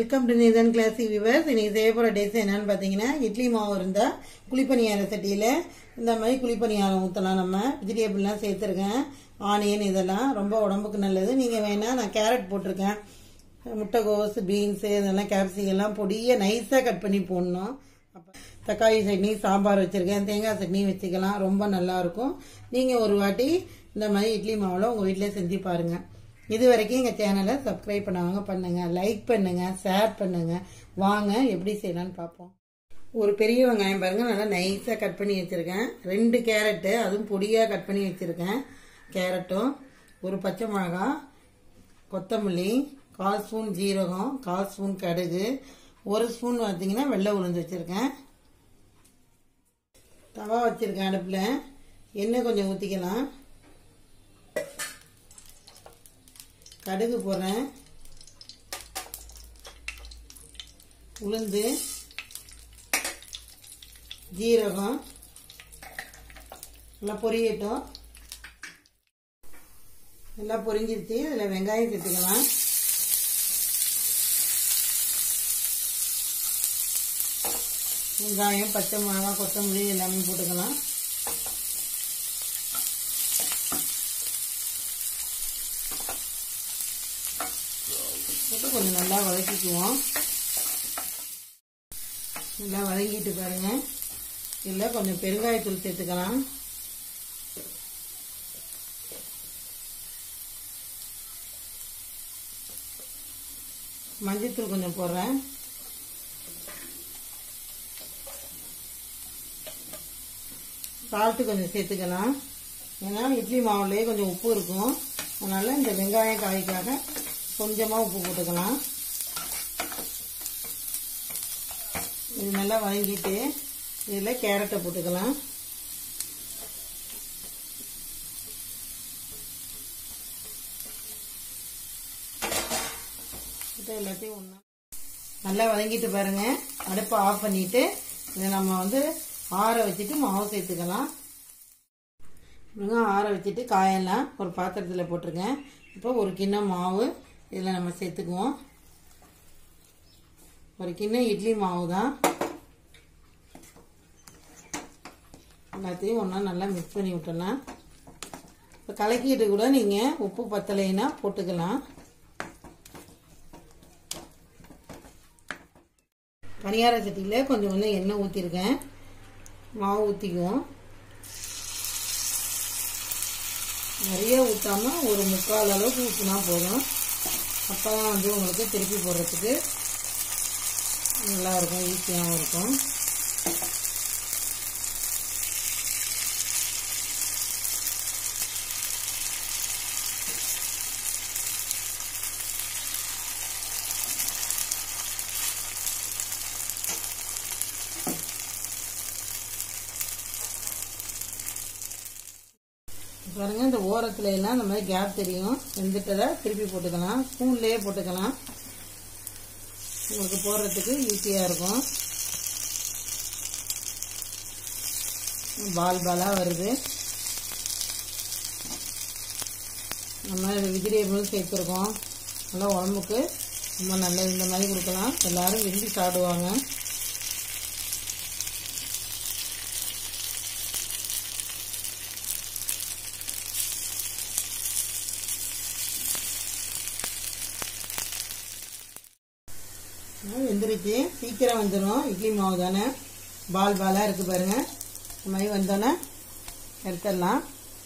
welcome to Nithan classy viewers இன்னைக்கு செய்ய போகிற டிஷ் என்னன்னு பார்த்தீங்கன்னா இட்லி மாவு இருந்தால் குழிப்பணியார சட்டியில் இந்த மாதிரி குழிப்பணியாரம் ஊற்றலாம் நம்ம வெஜிடேபிள்லாம் சேர்த்துருக்கேன் ஆனியன் இதெல்லாம் ரொம்ப உடம்புக்கு நல்லது நீங்கள் வேணால் நான் கேரட் போட்டிருக்கேன் முட்டைகோஸ் பீன்ஸு இதெல்லாம் கேப்சிகம் எல்லாம் பொடியை நைஸாக கட் பண்ணி போடணும் அப்போ தக்காளி சட்னி சாம்பார் வச்சுருக்கேன் தேங்காய் சட்னி வச்சுக்கலாம் ரொம்ப நல்லாயிருக்கும் நீங்கள் ஒரு வாட்டி இந்த மாதிரி இட்லி மாவில் உங்கள் வீட்டில் செஞ்சு பாருங்கள் இது வரைக்கும் எங்கள் சேனலை சப்ஸ்கிரைப் பண்ணாங்க பண்ணுங்கள் லைக் பண்ணுங்கள் ஷேர் பண்ணுங்கள் வாங்க எப்படி செய்யலாம்னு பார்ப்போம் ஒரு பெரிய வெங்காயம் பாருங்கள் நல்லா நைஸாக கட் பண்ணி வச்சுருக்கேன் ரெண்டு கேரட்டு அதுவும் பொடியாக கட் பண்ணி வச்சுருக்கேன் கேரட்டும் ஒரு பச்சை மிளகா கொத்தமல்லி கால் ஸ்பூன் ஜீரகம் கால் ஸ்பூன் கடுகு ஒரு ஸ்பூன் பார்த்தீங்கன்னா வெள்ளை உளுந்து வச்சுருக்கேன் தவா வச்சுருக்கேன் அடுப்பில் எண்ணெய் கொஞ்சம் ஊற்றிக்கலாம் கடுகு போடுறேன் உளுந்து ஜீரகம் நல்லா பொரியட்டும் நல்லா பொரிஞ்சிருச்சு அதில் வெங்காயம் சேர்த்துக்கலாம் வெங்காயம் பச்சை மிளகா கொத்தமல்லி எல்லாமே போட்டுக்கலாம் போட்டு கொஞ்சம் நல்லா வதக்கிக்குவோம் நல்லா வதங்கிட்டு பாருங்க இதில் கொஞ்சம் பெருங்காயத்தூள் சேர்த்துக்கலாம் மஞ்சத்தூள் கொஞ்சம் போடுறேன் சால்ட்டு கொஞ்சம் சேர்த்துக்கலாம் ஏன்னா இட்லி மாவுலேயே கொஞ்சம் உப்பு இருக்கும் அதனால் இந்த வெங்காயம் காய்க்காக கொஞ்சமாக உப்பு போட்டுக்கலாம் இது நல்லா வதங்கிட்டு இதில் கேரட்டை போட்டுக்கலாம் எல்லாத்தையும் ஒன்றா நல்லா வதங்கிட்டு பாருங்க அடுப்பை ஆஃப் பண்ணிட்டு இதை நம்ம வந்து ஆற வச்சுட்டு மாவு சேர்த்துக்கலாம் ஆற வச்சுட்டு காயெல்லாம் ஒரு பாத்திரத்தில் போட்டிருக்கேன் இப்போ ஒரு கிண்ணம் மாவு இதில் நம்ம சேர்த்துக்குவோம் ஒரு கிண்ணம் இட்லி மாவு தான் எல்லாத்தையும் ஒன்றா நல்லா மிக்ஸ் பண்ணி விட்டலாம் இப்போ கலக்கிட்டு கூட நீங்கள் உப்பு பத்தலைன்னா போட்டுக்கலாம் பனியார சட்டியில் கொஞ்சம் கொஞ்சம் எண்ணெய் ஊற்றிருக்கேன் மாவு ஊற்றிக்குவோம் நிறைய ஊற்றாம ஒரு முக்கால் அளவுக்கு ஊற்றினா போதும் அப்போ தான் வந்து உங்களுக்கு திருப்பி போடுறதுக்கு நல்லாயிருக்கும் ஈஸியாகவும் இருக்கும் பாருங்க இந்த ஓரத்துல எல்லாம் இந்த மாதிரி கேப் தெரியும் வெந்துட்டதை திருப்பி போட்டுக்கலாம் ஸ்பூன்லேயே போட்டுக்கலாம் உங்களுக்கு போடுறதுக்கு ஈஸியாக இருக்கும் பால் பாலாக வருது நம்ம வெஜிடேபிளும் சேர்த்துருக்கோம் நல்லா உடம்புக்கு ரொம்ப நல்லது இந்த மாதிரி கொடுக்கலாம் எல்லாரும் விரும்பி சாப்பிடுவாங்க வெந்துருச்சு சீக்கிரம் வந்துடும் இட்லி மாவு தானே பால் பாலாக இருக்குது பாருங்கள் இந்த மாதிரி வந்தோன்னே எடுத்துடலாம்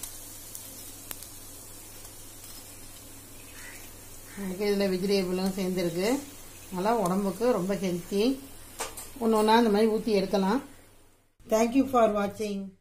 எனக்கு இதில் வெஜிடேபிளும் சேர்ந்துருக்கு நல்லா உடம்புக்கு ரொம்ப ஹெல்த்தி ஒன்று ஒன்றா இந்த மாதிரி ஊற்றி எடுக்கலாம் தேங்க்யூ ஃபார் வாட்சிங்